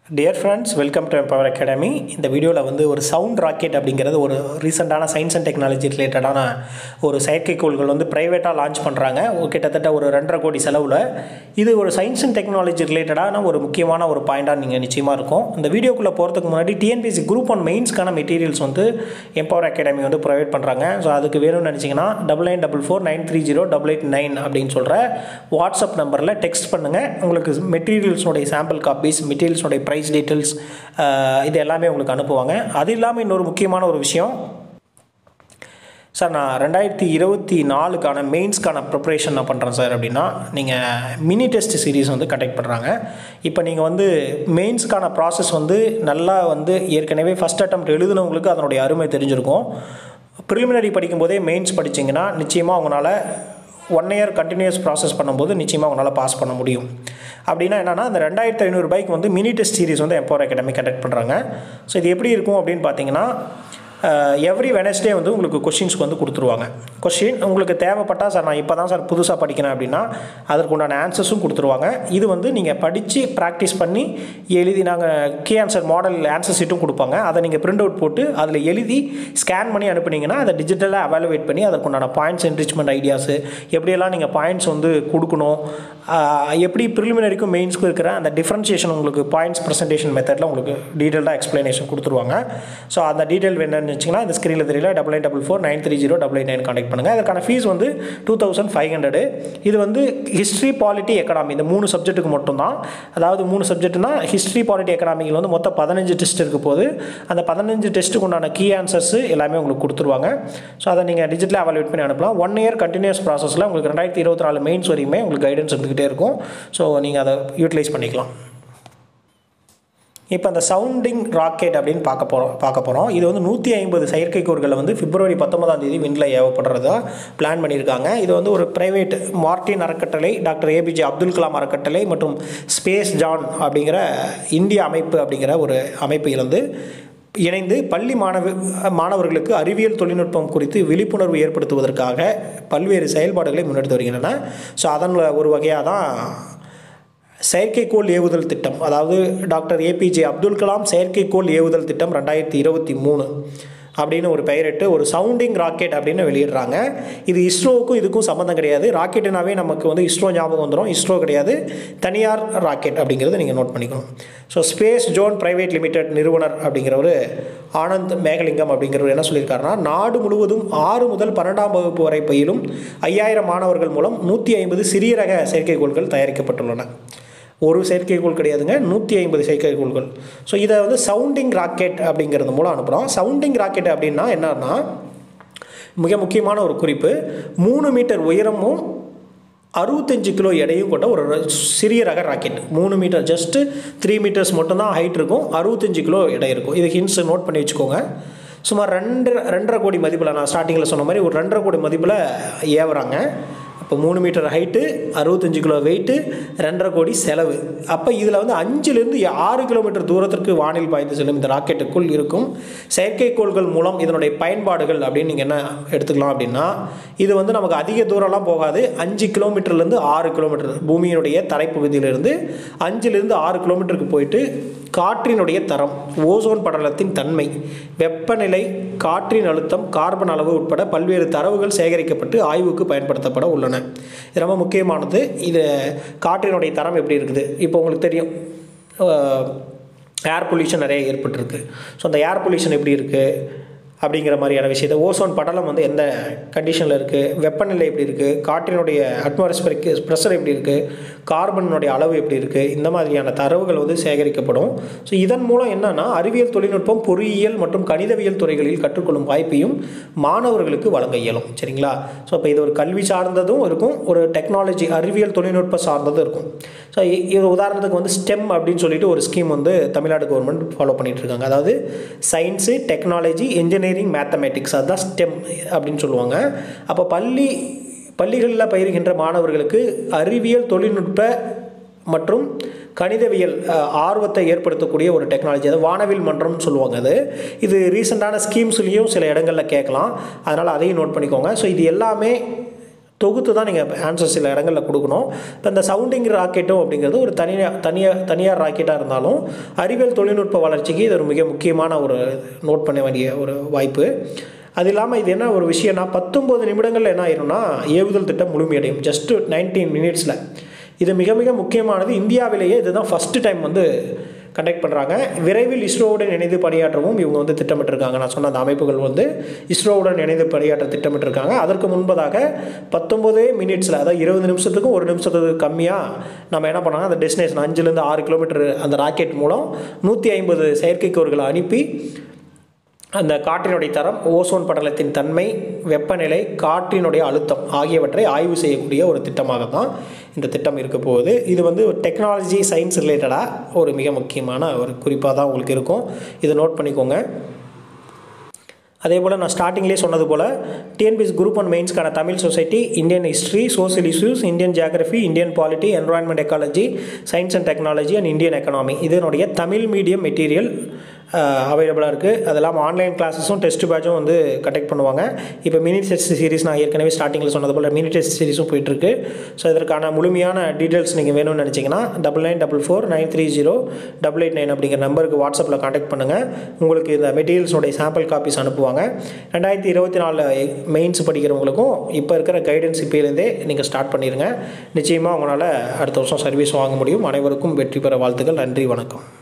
dear friends welcome to Power Academy இந்த வீடியோவில் வந்து ஒரு சவுண்ட் ராக்கெட் அப்படிங்கிறது ஒரு ரீசெண்டான சயின்ஸ் அண்ட் டெக்னாலஜி ரிலேட்டடான ஒரு செயற்கைக்கோள்கள் வந்து ப்ரைவேட்டாக லான்ச் பண்ணுறாங்க கிட்டத்தட்ட ஒரு ரெண்டரை கோடி செலவில் இது ஒரு சயின்ஸ் அண்ட் டெக்னாலஜி ரிலேட்டடான ஒரு முக்கியமான ஒரு பாயிண்டாக நீங்கள் நிச்சயமாக இருக்கும் இந்த வீடியோக்குள்ளே போகிறதுக்கு முன்னாடி டிஎன்பிசி குரூப் ஒன் மெயின்ஸ்க்கான மெட்டீரியல்ஸ் வந்து எம்பவர் அகாடமி வந்து ப்ரொவைட் பண்ணுறாங்க ஸோ அதுக்கு வேணும்னு நினச்சிங்கன்னா double nine double four nine three zero double eight nine அப்படின்னு சொல்கிற வாட்ஸ்அப் நம்பரில் டெக்ஸ்ட் பண்ணுங்கள் உங்களுக்கு மெட்டீரியல்ஸோடைய சாம்பிள் காப்பீஸ் மெட்டீரியல்ஸோடைய ப்ரைஸ் டீட்டெயில்ஸ் இது எல்லாமே உங்களுக்கு அனுப்புவாங்க அது இல்லாமல் இன்னொரு முக்கியமான ஒரு விஷயம் சார் நான் ரெண்டாயிரத்தி இருபத்தி நாலுக்கான மெயின்ஸ்க்கான ப்ரிப்பரேஷன் நான் பண்ணுறேன் சார் அப்படின்னா நீங்கள் மினி டெஸ்ட் சீரீஸ் வந்து கண்டக்ட் பண்ணுறாங்க இப்போ நீங்கள் வந்து மெயின்ஸ்க்கான ப்ராசஸ் வந்து நல்லா வந்து ஏற்கனவே ஃபஸ்ட் அட்டம் எழுதுனவங்களுக்கு அதனுடைய அருமை தெரிஞ்சிருக்கும் ப்ரிலிமினரி படிக்கும்போதே மெயின்ஸ் படிச்சிங்கன்னா நிச்சயமாக அவங்களால ஒன் இயர் கண்டினியூஸ் ப்ராசஸ் பண்ணும்போது நிச்சயமாக உங்களால் பாஸ் பண்ண முடியும் அப்படின்னா என்னென்னா அந்த ரெண்டாயிரத்து ஐநூறுபாய்க்கு வந்து மினி டெஸ்ட் சீரிஸ் வந்து எம்பவர் அகாடமி கண்டக்ட் பண்ணுறாங்க ஸோ இது எப்படி இருக்கும் அப்படின்னு பார்த்தீங்கன்னா எவ்ரி வெனஸ்டே வந்து உங்களுக்கு கொஷின்ஸ்க்கு வந்து கொடுத்துருவாங்க கொஷின் உங்களுக்கு தேவைப்பட்டால் சார் நான் இப்போ தான் சார் புதுசாக படிக்கிறேன் அப்படின்னா அதற்கு உண்டான ஆன்சர்ஸும் கொடுத்துருவாங்க இது வந்து நீங்கள் படித்து ப்ராக்டிஸ் பண்ணி எழுதி நாங்கள் கே ஆன்சர் மாடல் ஆன்சர் சீட்டும் கொடுப்பாங்க அதை நீங்கள் பிரிண்ட் அவுட் போட்டு அதில் எழுதி ஸ்கேன் பண்ணி அனுப்புனீங்கன்னா அதை டிஜிட்டலாக அவாலுவேட் பண்ணி அதற்கு உண்டான பாயிண்ட்ஸ் என்ரிச்மெண்ட் ஐடியாஸு எப்படியெல்லாம் நீங்கள் பாயிண்ட்ஸ் வந்து கொடுக்கணும் எப்படி ப்ரிலிமினரிக்கும் மெயின்ஸ்க்கும் இருக்கிற அந்த டிஃப்ரென்ஷியேஷன் உங்களுக்கு பாயிண்ட்ஸ் ப்ரெசன்டேஷன் மெத்தடில் உங்களுக்கு டீட்டெயிலாக எக்ஸ்ப்ளனேஷன் கொடுத்துருவாங்க ஸோ அந்த டீட்டெயில் வேணும்னு வச்சிங்கன்னா இந்த ஸ்க்ரீனில் தெரியல double nine double four nine three zero double eight nine contact பண்ணுங்கள் அதற்கான ஃபீஸ் வந்து டூ தௌசண்ட் ஃபைவ் ஹண்ட்ரடு இது வந்து ஹிஸ்ட்ரி பாலிட்டி எக்கனாமி இந்த மூணு சப்ஜெக்ட்டுக்கு மட்டும்தான் அதாவது மூணு சப்ஜெக்ட்னா ஹிஸ்ட்ரி பாலிட்டி எக்கனாமிக்கில் வந்து மொத்தம் பதினஞ்சு டெஸ்ட் இருக்க போது அந்த பதினஞ்சு டெஸ்ட்டுக்கு உண்டான கீ ஆன்சர்ஸ் எல்லாமே உங்களுக்கு கொடுத்துருவாங்க ஸோ அதை நீங்கள் டிஜிட்டலாக அவாலுவேட் பண்ணி அனுப்பலாம் ஒன் இயர் கண்டினியூஸ் ப்ராசஸில் உங்களுக்கு ரெண்டாயிரத்தி இருபத்தி நாலு மெயின்ஸ் வரையுமே உங்களுக்கு கைடன்ஸ் இருந்துக்கிட்டே இருக்கும் ஸோ நீங்கள் அதை யூட்டிலைஸ் பண்ணிக்கலாம் இப்போ அந்த சவுண்டிங் ராக்கெட் அப்படின்னு பார்க்க போகிறோம் பார்க்க போகிறோம் இது வந்து நூற்றி ஐம்பது செயற்கைக்கோள்களை வந்து பிப்ரவரி பத்தொன்பதாம் தேதி விண்ணில் ஏவப்படுறதா பிளான் பண்ணியிருக்காங்க இது வந்து ஒரு பிரைவேட் மார்டின் அறக்கட்டளை டாக்டர் ஏபிஜே அப்துல் கலாம் அறக்கட்டளை மற்றும் ஸ்பேஸ் ஜான் அப்படிங்கிற இந்திய அமைப்பு அப்படிங்கிற ஒரு அமைப்பு இருந்து இணைந்து பள்ளி மாணவ மாணவர்களுக்கு அறிவியல் தொழில்நுட்பம் குறித்து விழிப்புணர்வு ஏற்படுத்துவதற்காக பல்வேறு செயல்பாடுகளை முன்னெடுத்து வருகின்றன ஸோ அதன் ஒரு வகையாக தான் செயற்கைக்கோள் ஏவுதல் திட்டம் அதாவது டாக்டர் ஏபிஜே அப்துல் கலாம் செயற்கைக்கோள் ஏவுதல் திட்டம் ரெண்டாயிரத்தி இருபத்தி மூணு அப்படின்னு ஒரு பெயரிட்டு ஒரு சவுண்டிங் ராக்கெட் அப்படின்னு வெளியிடுறாங்க இது இஸ்ரோவுக்கும் இதுக்கும் சம்மந்தம் கிடையாது ராக்கெட்டுனாவே நமக்கு வந்து இஸ்ரோ ஞாபகம் வந்துடும் இஸ்ரோ கிடையாது தனியார் ராக்கெட் அப்படிங்கிறத நீங்கள் நோட் பண்ணிக்கணும் so space zone private limited நிறுவனர் அப்படிங்கிறவர் ஆனந்த் மேகலிங்கம் அப்படிங்கிறவர் என்ன சொல்லியிருக்காருன்னா நாடு முழுவதும் ஆறு முதல் பன்னெண்டாம் வகுப்பு வரை பயிலும் ஐயாயிரம் மாணவர்கள் மூலம் நூற்றி ஐம்பது சிறிய ரக செயற்கைக்கோள்கள் தயாரிக்கப்பட்டுள்ளன ஒரு செயற்கைக்கோள் கிடையாதுங்க நூற்றி ஐம்பது செயற்கைக்கோள்கள் ஸோ இதை வந்து சவுண்டிங் ராக்கெட் அப்படிங்கிறது மூலம் அனுப்புகிறோம் சவுண்டிங் ராக்கெட் அப்படின்னா என்னன்னா மிக முக்கியமான ஒரு குறிப்பு மூணு மீட்டர் உயரமும் அறுபத்தஞ்சு கிலோ எடையும் கொண்ட ஒரு சிறிய ரக ராக்கெட் மூணு மீட்டர் ஜஸ்ட்டு த்ரீ மீட்டர்ஸ் மட்டும்தான் ஹைட் இருக்கும் அறுபத்தஞ்சு கிலோ எடை இருக்கும் இது ஹின்ஸ் நோட் பண்ணி வச்சுக்கோங்க சுமார் ரெண்டு ரெண்டரை கோடி மதிப்பில் நான் ஸ்டார்டிங்கில் சொன்ன மாதிரி ஒரு ரெண்டரை கோடி மதிப்பில் ஏவுறாங்க இப்போ மூணு மீட்டர் ஹைட்டு அறுபத்தஞ்சு கிலோ வெயிட்டு ரெண்டரை கோடி செலவு அப்போ இதில் வந்து அஞ்சுலேருந்து ஆறு கிலோமீட்டர் தூரத்திற்கு வானில் பாய்ந்து செல்லும் இந்த ராக்கெட்டுக்குள் இருக்கும் செயற்கைக்கோள்கள் மூலம் இதனுடைய பயன்பாடுகள் அப்படின்னு நீங்கள் என்ன எடுத்துக்கலாம் அப்படின்னா இது வந்து நமக்கு அதிக தூரம்லாம் போகாது அஞ்சு கிலோமீட்டர்லேருந்து ஆறு கிலோமீட்டர் பூமியினுடைய தரைப்பகுதியிலிருந்து அஞ்சுலேருந்து ஆறு கிலோமீட்டருக்கு போயிட்டு காற்றினுடைய தரம் ஓசோன் படலத்தின் தன்மை வெப்பநிலை காற்றின் அழுத்தம் கார்பன் அளவு உட்பட பல்வேறு தரவுகள் சேகரிக்கப்பட்டு ஆய்வுக்கு பயன்படுத்தப்பட உள்ளன இது ரொம்ப முக்கியமானது இது காற்றினுடைய தரம் எப்படி இருக்குது இப்போ உங்களுக்கு தெரியும் ஏர் பொல்யூஷன் நிறைய ஏற்பட்டிருக்கு ஸோ அந்த ஏர் பொல்யூஷன் எப்படி இருக்குது அப்படிங்கிற மாதிரியான விஷயத்தை ஓசோன் படலம் வந்து எந்த கண்டிஷனில் இருக்குது வெப்பநிலை எப்படி இருக்குது காற்றினுடைய அட்மாஸ்பரிக் ப்ரெஷர் எப்படி இருக்குது கார்பனுடைய அளவு எப்படி இருக்குது இந்த மாதிரியான தரவுகள் வந்து சேகரிக்கப்படும் ஸோ இதன் மூலம் என்னென்னா அறிவியல் தொழில்நுட்பம் பொறியியல் மற்றும் கணிதவியல் துறைகளில் கற்றுக்கொள்ளும் வாய்ப்பையும் மாணவர்களுக்கு வழங்க இயலும் சரிங்களா ஸோ இப்போ இது ஒரு கல்வி சார்ந்ததும் இருக்கும் ஒரு டெக்னாலஜி அறிவியல் தொழில்நுட்பம் சார்ந்ததும் இருக்கும் ஸோ இது உதாரணத்துக்கு வந்து ஸ்டெம் அப்படின்னு சொல்லிட்டு ஒரு ஸ்கீம் வந்து தமிழ்நாடு கவர்மெண்ட் ஃபாலோ பண்ணிகிட்டு இருக்காங்க அதாவது science technology engineering engineering mathematics அதுதான் ஸ்டெம் அப்படின்னு சொல்லுவாங்க அப்போ பள்ளி பள்ளிகளில் பயிர்கின்ற மாணவர்களுக்கு அறிவியல் தொழில்நுட்ப மற்றும் கணிதவியல் ஆர்வத்தை ஏற்படுத்தக்கூடிய ஒரு டெக்னாலஜி அது வானவில் மன்றம்னு சொல்லுவாங்க அது இது ரீசெண்டான ஸ்கீம்ஸ்லேயும் சில இடங்களில் கேட்கலாம் அதனால் அதையும் நோட் பண்ணிக்கோங்க ஸோ இது எல்லாமே தொகுத்து தான் நீங்கள் ஆன்சர் சில இடங்களில் கொடுக்கணும் இப்போ இந்த சவுண்டிங் ராக்கெட்டும் அப்படிங்கிறது ஒரு தனியார் தனியார் தனியார் ராக்கெட்டாக இருந்தாலும் அறிவியல் தொழில்நுட்ப வளர்ச்சிக்கு இது ஒரு மிக முக்கியமான ஒரு நோட் பண்ண வேண்டிய ஒரு வாய்ப்பு அது இல்லாமல் இது என்ன ஒரு விஷயம்னா பத்தொம்போது நிமிடங்களில் என்ன ஆயிரும்னா ஏவுதல் திட்டம் முழுமையடையும் ஜஸ்ட் நைன்டீன் மினிட்ஸில் இது மிக மிக முக்கியமானது இந்தியாவிலேயே இதுதான் ஃபஸ்ட்டு டைம் வந்து கண்டக்ட் பண்ணுறாங்க விரைவில் இஸ்ரோவுடன் இணைந்து பணியாற்றவும் இவங்க வந்து திட்டமிட்டிருக்காங்க நான் சொன்ன அந்த அமைப்புகள் வந்து இஸ்ரோவுடன் இணைந்து பணியாற்ற திட்டமிட்டிருக்காங்க அதற்கு முன்பதாக பத்தொம்போதே மினிட்ஸில் அதாவது இருபது நிமிஷத்துக்கும் ஒரு நிமிஷத்துக்கு கம்மியாக நம்ம என்ன பண்ணாங்க அந்த டெஸ்டினேஷன் அஞ்சுலேருந்து ஆறு கிலோமீட்டர் அந்த ராக்கெட் மூலம் நூற்றி ஐம்பது செயற்கைக்கோள்களை அனுப்பி அந்த காற்றினுடைய தரம் ஓசோன் படலத்தின் தன்மை வெப்பநிலை காற்றினுடைய அழுத்தம் ஆகியவற்றை ஆய்வு செய்யக்கூடிய ஒரு திட்டமாக தான் இந்த திட்டம் இருக்க போகுது இது வந்து ஒரு டெக்னாலஜி சயின்ஸ் ரிலேட்டடாக ஒரு மிக முக்கியமான ஒரு குறிப்பாக தான் உங்களுக்கு இருக்கும் இதை நோட் பண்ணிக்கோங்க அதே போல் நான் ஸ்டார்டிங்லேயே சொன்னது போல் டிஎன்பிஎஸ் குரூப் ஒன் மெயின்ஸ்க்கான Tamil society Indian history social issues Indian geography Indian polity environment ecology science and technology and Indian economy இதனுடைய தமிழ் மீடியம் மெட்டீரியல் அவைலபிளாக இருக்குது அது இல்லாமல் ஆன்லைன் கிளாஸஸும் டெஸ்ட் பேட்சும் வந்து கண்டக்ட் பண்ணுவாங்க இப்போ மினி டெஸ்ட் சீரிஸ் நான் ஏற்கனவே ஸ்டார்டிங்கில் சொன்னது போல் மினி டெஸ்ட் சீரிஸும் போயிட்டுருக்கு ஸோ இதற்கான முழுமையான டீட்டெயில்ஸ் நீங்கள் வேணும்னு நினச்சிங்கன்னா double nine double four nine three zero double eight nine அப்படிங்கிற நம்பருக்கு வாட்ஸ்அப்பில் காண்டாக்ட் பண்ணுங்கள் உங்களுக்கு இந்த மெட்டீரியல்ஸோடைய சாம்பிள் காப்பீஸ் அனுப்புவாங்க ரெண்டாயிரத்தி இருபத்தி நாலு மெயின்ஸ் படிக்கிறவங்களுக்கும் இப்போ இருக்கிற கைடன்ஸ் இப்போலேருந்தே நீங்கள் ஸ்டார்ட் பண்ணிடுங்க நிச்சயமாக உங்களால் அடுத்த வருஷம் சர்வீஸ் வாங்க முடியும் அனைவருக்கும் வெற்றி பெற வாழ்த்துக்கள் நன்றி வணக்கம்